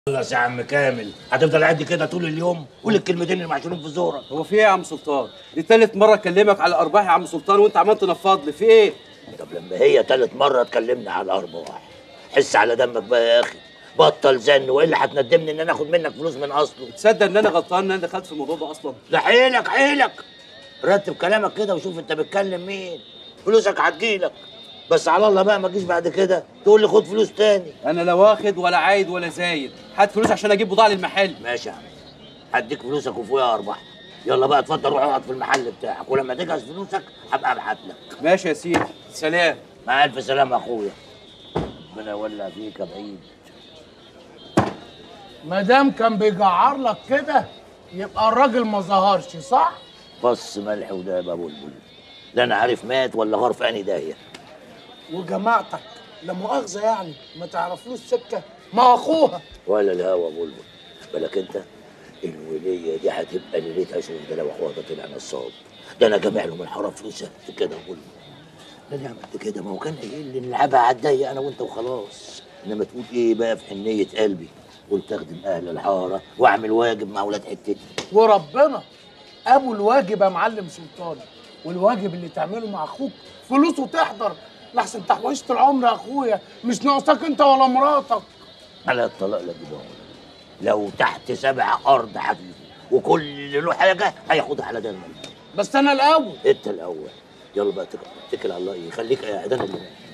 خلص يا عم كامل هتفضل قاعد كده طول اليوم قول الكلمتين اللي محشورين في زورك هو في ايه يا عم سلطان؟ دي تالت مرة اكلمك على الارباح يا عم سلطان وانت عمال تنفض لي في ايه؟ طب لما هي تالت مرة تكلمنا على الأرباح حس على دمك بقى يا أخي بطل زن وإلا هتندمني إن أنا آخد منك فلوس من أصله تصدق ان انا غلطان ان انا دخلت في الموضوع ده اصلا؟ ده حيلك حيلك رتب كلامك كده وشوف أنت بتكلم مين فلوسك هتجيلك بس على الله بقى ما تجيش بعد كده تقول لي خد فلوس تاني انا لا واخد ولا عايد ولا زايد هات فلوس عشان اجيب بضاعة للمحل ماشي يا عم هديك فلوسك وفوقها أرباح يلا بقى اتفضل روح اقعد في المحل بتاعك ولما تجهز فلوسك هبقى ابعت لك ماشي يا سيدي سلام مع الف سلامه يا اخويا ربنا يولع فيك يا بعيد ما دام كان بيجعر لك كده يبقى الراجل ما ظهرش صح؟ فص ملح وداب يا بلبل لا انا عارف مات ولا غار في انهي داهيه وجماعتك لا مؤاخذه يعني ما تعرفلوش سكه ما هو اخوها ولا الهوا بلبل بالك انت الوليه دي هتبقى ليلتها شوف ده لو اخوها ده طلع نصاب ده انا جامع له من حرام فلوسها كده يا بلبل ده اللي عملت كده ما هو كان قايل لي نلعبها على الضيق انا وانت وخلاص انما تقول ايه بقى في حنيه قلبي قلت اخدم اهل الحاره واعمل واجب مع ولاد حتتي وربنا ابو الواجب يا معلم سلطان والواجب اللي تعمله مع اخوك فلوسه تحضر لحسن تحويشه العمر يا اخويا مش ناقصاك انت ولا مراتك على الطلاق لا جدعان لو تحت سبع ارض حبيبي وكل اللي له حاجه هياخدها على دمك بس انا الاول انت الاول يلا بقى اتكل اتكل على الله يخليك قاعد انا اللي